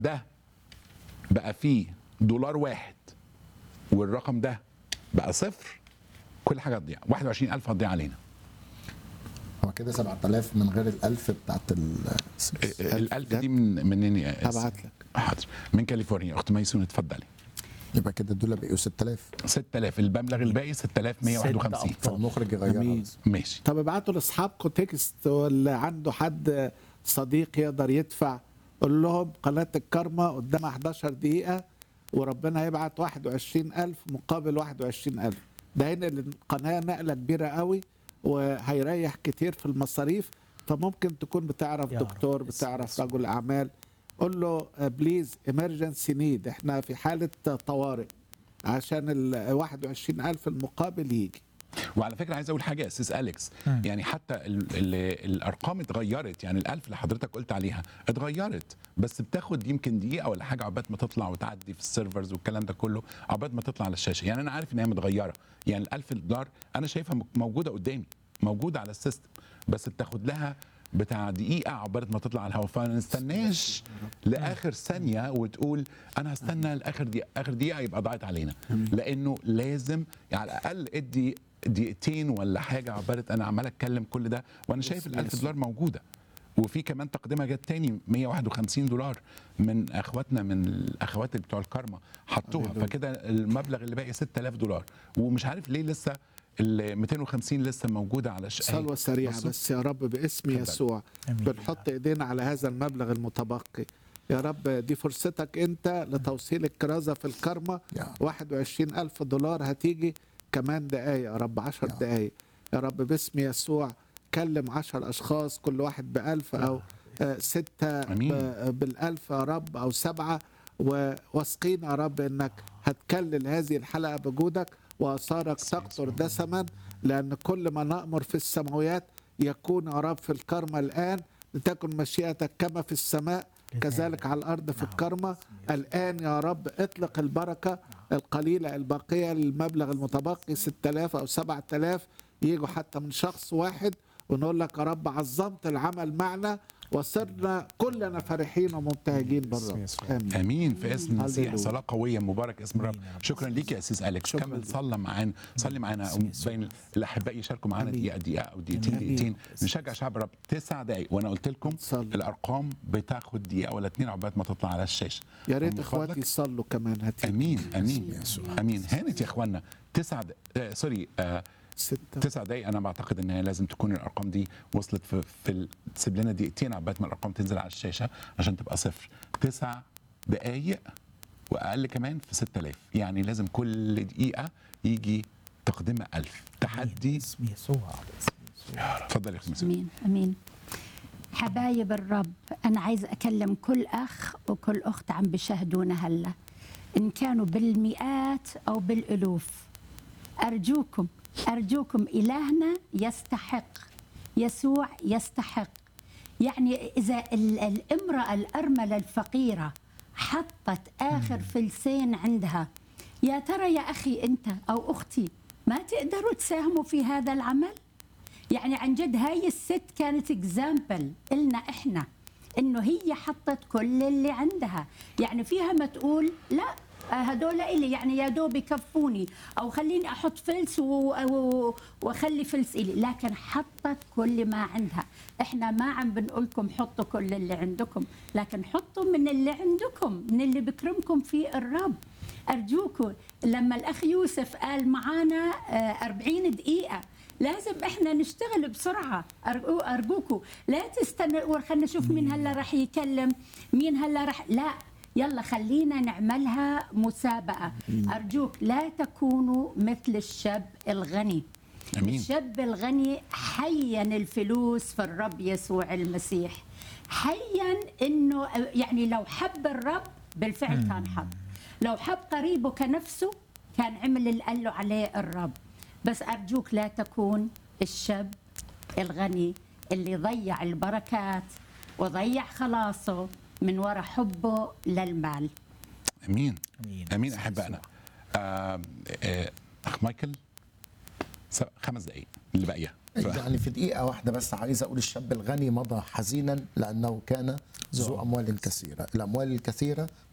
ده بقى فيه دولار واحد والرقم ده بقى صفر كل حاجه هتضيع 21000 هتضيع علينا هو كده 7000 من غير ال1000 بتاعت ال الألف دي من منين يا آسف؟ هبعت لك حاضر من كاليفورنيا اخت ميسون اتفضلي يبقى كده دول بقوا 6000 6000 المبلغ الباقي 6151 فالمخرج يغيرها أمين. بس. ماشي طب ابعتوا لاصحابكم تكست واللي عنده حد صديق يقدر يدفع قول لهم قناه الكرمة قدامها 11 دقيقه وربنا هيبعت 21000 مقابل 21000 ده هينقل القناه نقله كبيره قوي وهيريح كتير في المصاريف فممكن تكون بتعرف يا رب. دكتور اسم بتعرف يسوع. رجل اعمال قول له بليز امرجنسي نيد احنا في حاله طوارئ عشان ال 21000 المقابل يجي وعلى فكره عايز اقول حاجه يا استاذ اليكس يعني حتى ال ال الارقام اتغيرت يعني الالف اللي حضرتك قلت عليها اتغيرت بس بتاخد يمكن دقيقه ولا حاجه عقبال ما تطلع وتعدي في السيرفرز والكلام ده كله عقبال ما تطلع على الشاشه يعني انا عارف ان هي متغيره يعني الالف دولار انا شايفها م- موجوده قدامي موجوده على السيستم بس بتاخد لها بتاع دقيقة عقبال ما تطلع على الهواء فما نستناش لآخر ثانية وتقول أنا هستنى لآخر دقيقة آخر دقيقة يبقى ضاعت علينا لأنه لازم يعني على الأقل ادي دقيقتين ولا حاجة عقبال أنا عمال أتكلم كل ده وأنا شايف الألف دولار موجودة وفي كمان تقدمه جت تاني 151 دولار من اخواتنا من الاخوات اللي بتوع الكارما حطوها هللويا. فكده المبلغ اللي باقي 6000 دولار ومش عارف ليه لسه ال 250 لسه موجوده على ش... صلوة سريعة بصوا. بس يا رب باسم اتفضل. يسوع آمين. بنحط ايدينا على هذا المبلغ المتبقي يا رب دي فرصتك انت لتوصيل الكرازة في الكرمة يا رب. 21 ألف دولار هتيجي كمان دقايق يا رب 10 يا رب. دقايق يا رب باسم يسوع كلم 10 أشخاص كل واحد بألف أو آه، ستة أمين. ب- بالألف يا رب أو سبعة وواثقين يا رب انك هتكلل هذه الحلقه بجودك واثارك تقطر دسما لان كل ما نامر في السماوات يكون يا رب في الكرمه الان لتكن مشيئتك كما في السماء كذلك على الارض في الكرمه الان يا رب اطلق البركه القليله الباقيه للمبلغ المتبقي 6000 او 7000 يجوا حتى من شخص واحد ونقول لك يا رب عظمت العمل معنا وصرنا كلنا فرحين ومبتهجين بالرب امين امين في اسم المسيح هللويا. صلاه قويه مبارك اسم الرب آمين يا رب. شكرا ليك يا اسيس اليكس شكراً كمل ليك. صلى معانا صلي معانا باسم يسوع. بين الاحباء يشاركوا معانا آمين. دقيقه دقيقه او دقيقتين آمين. دقيقتين نشجع شعب الرب تسع دقائق وانا قلت لكم صلي. الارقام بتاخد دقيقه ولا اتنين عقبال ما تطلع على الشاشه يا ريت ومن اخواتي فضلك يصلوا كمان هتيجي امين امين امين هانت يا اخوانا تسع د... آه سوري آه ستة تسع دقايق انا بعتقد ان هي لازم تكون الارقام دي وصلت في, في ال... تسيب لنا دقيقتين عقبال ما الارقام تنزل على الشاشه عشان تبقى صفر تسع دقايق واقل كمان في 6000 يعني لازم كل دقيقه يجي تقدمه 1000 تحدي اسم يسوع باسم يسوع اتفضل يا اخي مسلم امين امين حبايب الرب انا عايز اكلم كل اخ وكل اخت عم بيشاهدونا هلا ان كانوا بالمئات او بالالوف ارجوكم ارجوكم الهنا يستحق يسوع يستحق يعني اذا ال- الامراه الارمله الفقيره حطت اخر فلسين عندها يا ترى يا اخي انت او اختي ما تقدروا تساهموا في هذا العمل يعني عن جد هاي الست كانت اكزامبل إلنا احنا انه هي حطت كل اللي عندها يعني فيها ما تقول لا آه، هدول إلي يعني يا دوب يكفوني او خليني احط فلس و- و- واخلي فلس إلي لكن حطت كل ما عندها احنا ما عم بنقول لكم حطوا كل اللي عندكم لكن حطوا من اللي عندكم من اللي بكرمكم فيه الرب ارجوكم لما الاخ يوسف قال معانا آه، 40 دقيقه لازم احنا نشتغل بسرعه أرجو ارجوكم لا تستنوا خلينا نشوف مين هلا رح يكلم مين هلا رح لا يلا خلينا نعملها مسابقه ارجوك لا تكونوا مثل الشاب الغني امين الشاب الغني حين الفلوس في الرب يسوع المسيح حين انه يعني لو حب الرب بالفعل كان حب لو حب قريبه كنفسه كان عمل اللي قال له عليه الرب بس ارجوك لا تكون الشاب الغني اللي ضيع البركات وضيع خلاصه من وراء حبه للمال امين امين امين احبائنا آه، آه، اخ مايكل س- خمس دقائق اللي باقيه يعني في دقيقة واحدة بس عايز أقول الشاب الغني مضى حزينا لأنه كان ذو أموال كثيرة الأموال الكثيرة